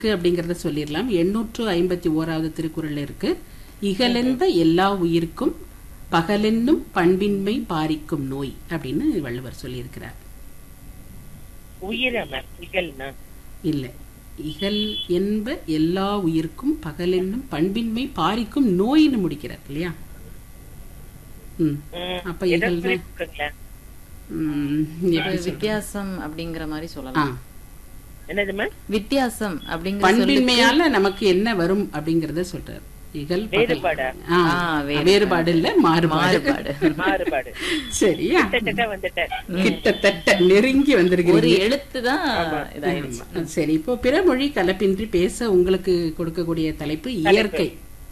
இருக்கு அப்படிங்கறத சொல்லிடலாம் எண்ணூற்று ஐம்பத்தி ஓராவது திருக்குறள்ல இருக்கு இகலெந்த எல்லா உயிர்க்கும் பகலென்னும் பண்பின்மை பாரிக்கும் நோய் அப்படின்னு வள்ளுவர் சொல்லியிருக்கிறார் உயிரம இகல்னா இல்ல இகல் என்ப எல்லா உயிர்க்கும் பகலென்னும் பண்பின்மை பாரிக்கும் நோயின்னு முடிக்கிறார் இல்லையா ம் ம், அப்ப எதை இகல்னா குறிப்பிடுங்களேன்? ம், இப்ப எப்படி சொல்றது? வித்தியாசம் அப்படிங்கிற மாதிரி ஆ, சொல்லலாம் என்னதுமா வித்தியாசம் அப்படிங்கிற சொல்லுக்கு பண்பின்மையால நமக்கு என்ன வரும் அப்படிங்கறத சொல்றார் இகல் பகல். வேறுபாடா? ஆ, ஆ, வேறுபாடு. வேறுபாடு இல்ல மாறுபாடு மாறுபாடு மாறுபாடு சரியா கிட்டத்தட்ட வந்துட்டேன் கிட்டத்தட்ட நெருங்கி ஒரு வந்திருக்கிறீங்க எழுத்து தான் இதாயிருச்சு ஆமா. சரி இப்போ பிறமொழி கலப்பின்றி பேச உங்களுக்கு கொடுக்கக்கூடிய தலைப்பு இயற்கை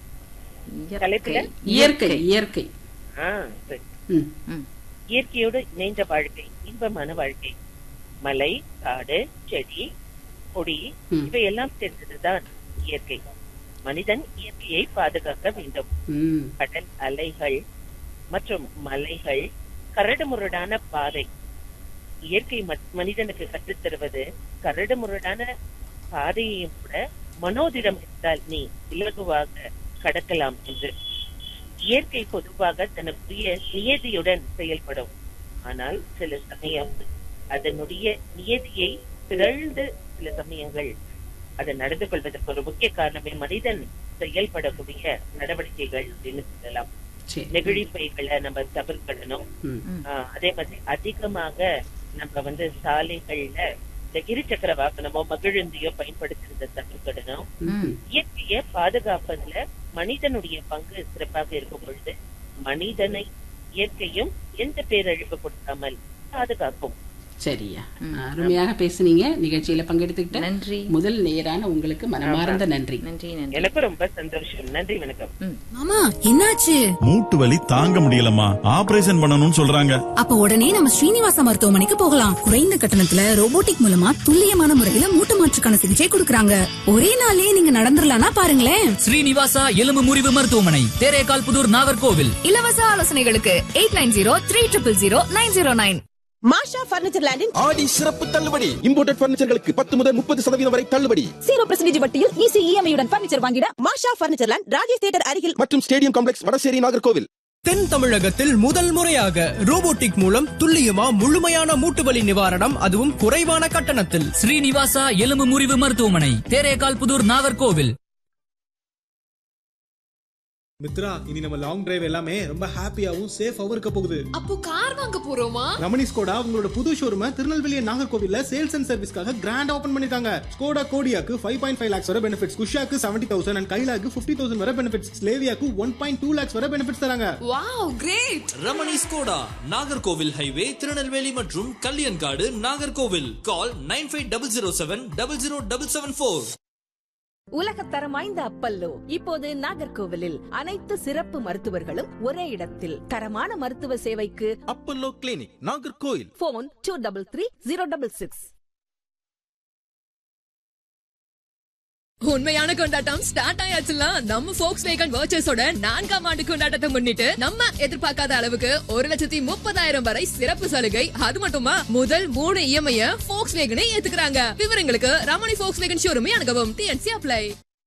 தலைப்புல? இயற்கை இயற்கை ஆ, சரி. ம், ம். இயற்கையோடு இணைந்த வாழ்க்கை இன்பமான வாழ்க்கை மலை காடு செடி கொடி ம். இவையெல்லாம் சேர்ந்ததுதான் இயற்கை மனிதன் இயற்கையை பாதுகாக்க வேண்டும் ம், கடல் அலைகள் மற்றும் மலைகள் கரடுமுரடான பாதை இயற்கை ம- மனிதனுக்கு கற்றுத் தருவது கரடுமுரடான பாதையையும் கூட மனோதிடம் இருந்தால் நீ இலகுவாக கடக்கலாம் என்று இயற்கை பொதுவாக தனக்குரிய நியதியுடன் செயல்படும் ஆனால் சில சமயம் அதனுடைய நியதியை பிறழ்ந்து சில சமயங்கள் அது நடந்து கொள்வதற்கு ஒரு முக்கிய காரணமே மனிதன் செயல்படக்கூடிய நடவடிக்கைகள் அப்படின்னு சொல்லலாம் சரி நெகிழி பைகளை நம்ம தவிர்க்கணும் ம், ஆஹ் அதே மாதிரி அதிகமாக நம்ம வந்து சாலைகள்ல இந்த இருசக்கர வாகனமோ மகிழுந்தியோ பயன்படுத்துறத தவிர்க்கணும் ம், இயற்கையை பாதுகாப்பதுல மனிதனுடைய பங்கு சிறப்பாக இருக்கும் பொழுது மனிதனை இயற்கையும் எந்த பேரழிவு கொடுக்காமல் பாதுகாக்கும் சரியா அருமையாக பேசுனீங்க நிகழ்ச்சியில பங்கெடுத்துக்கிட்ட நன்றி முதல் நேரான உங்களுக்கு மனமார்ந்த நன்றி நன்றி நன்றி எனக்கும் ரொம்ப சந்தோஷம் நன்றி வணக்கம் ம். மாமா என்னாச்சு மூட்டு வலி தாங்க முடியலம்மா ஆபரேஷன் பண்ணணும்னு சொல்றாங்க அப்ப உடனே நம்ம ஸ்ரீனிவாச மருத்துவமனைக்கு போகலாம் குறைந்த கட்டணத்துல ரோபோட்டிக் மூலமா துல்லியமான முறையில மூட்டு மாற்றுக்கான சிகிச்சை கொடுக்கறாங்க ஒரே நாள்லயே நீங்க நடந்துடலாம்னா பாருங்களேன் ஸ்ரீனிவாசா எலும்பு முறிவு மருத்துவமனை தேரேகால் புதூர் நாகர்கோவில் இலவச ஆலோசனைகளுக்கு eight nine zero three triple zero nine zero nine Masha furniture லேண்டின் ஆடி சிறப்பு தள்ளுபடி இம்போர்ட்டட் பர்னிச்சர்களுக்கு பத்து முதல் முப்பது சதவீதம் வரை தள்ளுபடி ஜீரோ பர்சன்டேஜ் வட்டியில் ஈஸி இஎம்ஐ உடன் பர்னிச்சர் வாங்கிட Masha furniture land Rajesh theatre அருகில் மற்றும் ஸ்டேடியம் காம்ப்ளெக்ஸ் வடசேரி நாகர்கோவில் தென் தமிழகத்தில் முதல் முறையாக ரோபோட்டிக் மூலம் துல்லியமா முழுமையான மூட்டு வலி நிவாரணம் அதுவும் குறைவான கட்டணத்தில் ஸ்ரீனிவாசா எலும்பு முறிவு மருத்துவமனை தேரேகால் புதூர் நாகர்கோவில் மித்ரா இனி நம்ம லாங் டிரைவ் எல்லாமே ரொம்ப ஹாப்பியாவும் சேஃபாவும் இருக்க போகுது அப்போ கார் வாங்க போறோமா ரமணி ஸ்கோடா உங்களோட புது ஷோரூம திருநெல்வேலி நாகர்கோவில்ல சேல்ஸ் அண்ட் சர்வீஸ்க்காக கிராண்ட் ஓபன் பண்ணிருக்காங்க ஸ்கோடா கோடியாக்கு ஃபைவ் பாயிண்ட் ஃபைவ் லேக்ஸ் வரை பெனிஃபிட்ஸ் குஷாக்கு செவன்டி தௌசண்ட் அண்ட் கைலாக்கு ஃபிஃப்டி தௌசண்ட் வரை பெனிஃபிட்ஸ் ஸ்லேவியாக்கு ஒன் பாயிண்ட் டூ லேக்ஸ் வரை பெனிஃபிட்ஸ் தராங்க wow great Ramani Skoda Nagercoil highway Tirunelveli மற்றும் Kalyankadu Nagercoil call nine five double zero seven double zero double seven four உலகத்தரம் வாய்ந்த அப்பல்லோ இப்போது நாகர்கோவிலில் அனைத்து சிறப்பு மருத்துவர்களும் ஒரே இடத்தில் தரமான மருத்துவ சேவைக்கு Apollo clinic Nagercoil phone two double three zero double six உண்மையான கொண்டாட்டம் ஸ்டார்ட் ஆயாச்சுல நம்ம ஃபோக்ஸ் வேகன் வர்ச்சஸோட நான்காம் ஆண்டு கொண்டாட்டத்தை முன்னிட்டு நம்ம எதிர்பார்க்காத அளவுக்கு ஒரு லட்சத்தி முப்பதாயிரம் வரை சிறப்பு சலுகை அது மட்டுமா முதல் மூணு இஎம்ஐ ஃபோக்ஸ் வேகனை ஏத்துக்கிறாங்க விவரங்களுக்கு ரமணி ஃபோக்ஸ் வேகன் ஷோரூமே அணுகவும் டிஎன்சி அப்ளை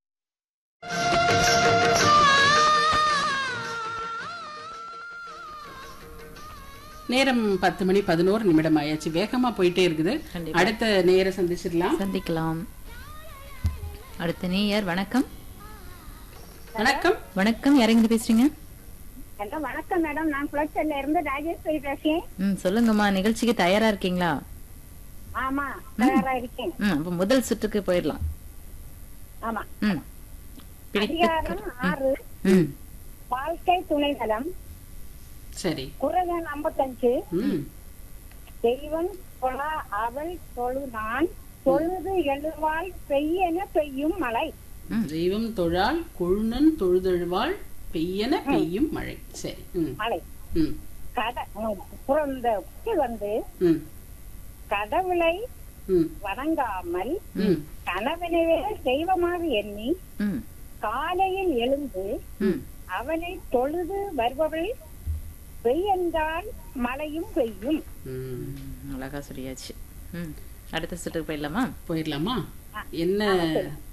நேரம் பத்து மணி பதினோரு நிமிடம் ஆயாச்சு வேகமா போயிட்டே இருக்குது கண்டிப்பா. அடுத்த நேர சந்திச்சிடலாம் சந்திக்கலாம் அடுத்த நேயர் வணக்கம் வணக்கம் வணக்கம் யாரெங்க பேசுறீங்க ஹலோ வணக்கம் மேடம் நான் குளச்சல்ல இருந்து ராஜேஸ்வரி பேசுறேன் ம் சொல்லுங்கம்மா நிகழ்ச்சிக்கு தயாரா இருக்கீங்களா ஆமா தயாரா இருக்கேன் ம் அப்ப முதல் சுற்றுக்கு போயிடலாம் ஆமா ம் பிடித்த அதிகாரம் ஆறு ம் வாழ்க்கை துணை நலம் சரி குரல் ஐம்பத்தஞ்சு ம் தெய்வம் கொலா அவள் தொழுதான் தொழுது எழுவாள் பெய்யென பெய்யும் மழை தெய்வம் தொழால் கொழுநன் தொழுதழுவாள் பெய்யன பெய்யும் மழை சரி ம் மழை ம் கட குரல் இந்த குரல் வந்து ம் கடவுளை ம் வணங்காமல் ம் கணவனவே தெய்வமாக எண்ணி ம் காலையில் எழுந்து ம் அவனை தொழுது வருபவள் பெய்யென்றால் மழையும் பெய்யும் ம் அழகா சொல்லியாச்சு ம் அடுத்த சுற்றுக்கு போயிடலாமா போயிடலாமா என்ன